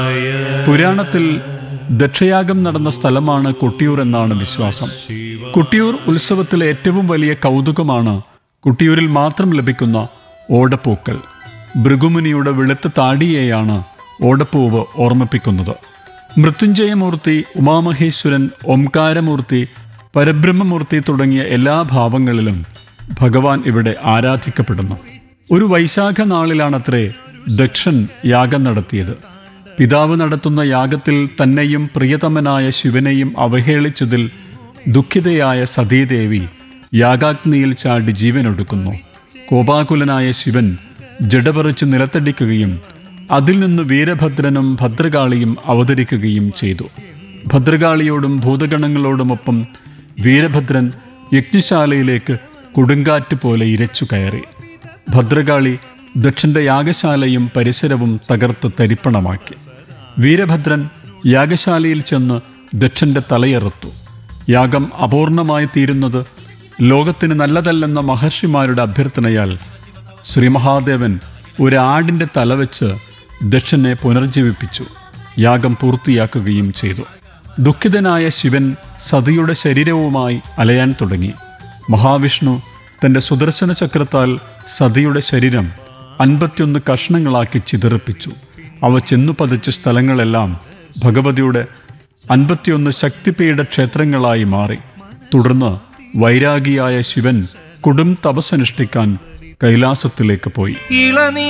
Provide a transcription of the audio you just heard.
പുരാണത്തിൽ ദക്ഷയാഗം നടന്ന സ്ഥലമാണ് കൊട്ടിയൂർ എന്നാണ് വിശ്വാസം കൊട്ടിയൂർ ഉത്സവത്തിലെ ഏറ്റവും വലിയ കൗതുകമാണ് കൊട്ടിയൂരിൽ മാത്രം ലഭിക്കുന്ന ഓടപ്പൂക്കൾ ഭൃഗുമുനിയുടെ വെളുത്ത താടിയെയാണ് ഓടപ്പൂവ് ഓർമ്മിപ്പിക്കുന്നത് മൃത്യുഞ്ജയമൂർത്തി ഉമാമഹേശ്വരൻ ഓംകാരമൂർത്തി പരബ്രഹ്മമൂർത്തി തുടങ്ങിയ എല്ലാ ഭാവങ്ങളിലും ഭഗവാൻ ഇവിടെ ആരാധിക്കപ്പെടുന്നു ഒരു വൈശാഖ നാളിലാണത്രേ ദക്ഷൻ യാഗം നടത്തിയത് പിതാവ് നടത്തുന്ന യാഗത്തിൽ തന്നെയും പ്രിയതമനായ ശിവനെയും അവഹേളിച്ചതിൽ ദുഃഖിതയായ സതീദേവി യാഗാഗ്നിയിൽ ചാടി ജീവനൊടുക്കുന്നു കോപാകുലനായ ശിവൻ ജഡപറിച്ച് നിലത്തടിക്കുകയും അതിൽ നിന്ന് വീരഭദ്രനും ഭദ്രകാളിയും അവതരിക്കുകയും ചെയ്തു ഭദ്രകാളിയോടും ഭൂതഗണങ്ങളോടുമൊപ്പം വീരഭദ്രൻ യജ്ഞശാലയിലേക്ക് കൊടുങ്കാറ്റ് പോലെ ഇരച്ചു കയറി ഭദ്രകാളി ദക്ഷന്റെ യാഗശാലയും പരിസരവും തകർത്ത് തരിപ്പണമാക്കി വീരഭദ്രൻ യാഗശാലയിൽ ചെന്ന് ദക്ഷന്റെ തലയെറുത്തു യാഗം അപൂർണമായി തീരുന്നത് ലോകത്തിന് നല്ലതല്ലെന്ന മഹർഷിമാരുടെ അഭ്യർത്ഥനയാൽ ശ്രീ മഹാദേവൻ ഒരു ആടിന്റെ തല വെച്ച് ദക്ഷനെ പുനർജീവിപ്പിച്ചു യാഗം പൂർത്തിയാക്കുകയും ചെയ്തു ദുഃഖിതനായ ശിവൻ സതിയുടെ ശരീരവുമായി അലയാൻ തുടങ്ങി മഹാവിഷ്ണു തന്റെ സുദർശന ചക്രത്താൽ സതിയുടെ ശരീരം അൻപത്തിയൊന്ന് കഷ്ണങ്ങളാക്കി ചിതറിപ്പിച്ചു അവ ചെന്നു പതിച്ച സ്ഥലങ്ങളെല്ലാം ഭഗവതിയുടെ അൻപത്തിയൊന്ന് ശക്തിപീഠ ക്ഷേത്രങ്ങളായി മാറി തുടർന്ന് വൈരാഗിയായ ശിവൻ കൊടും തപസ്സനുഷ്ഠിക്കാൻ കൈലാസത്തിലേക്ക് പോയി ഇളനീ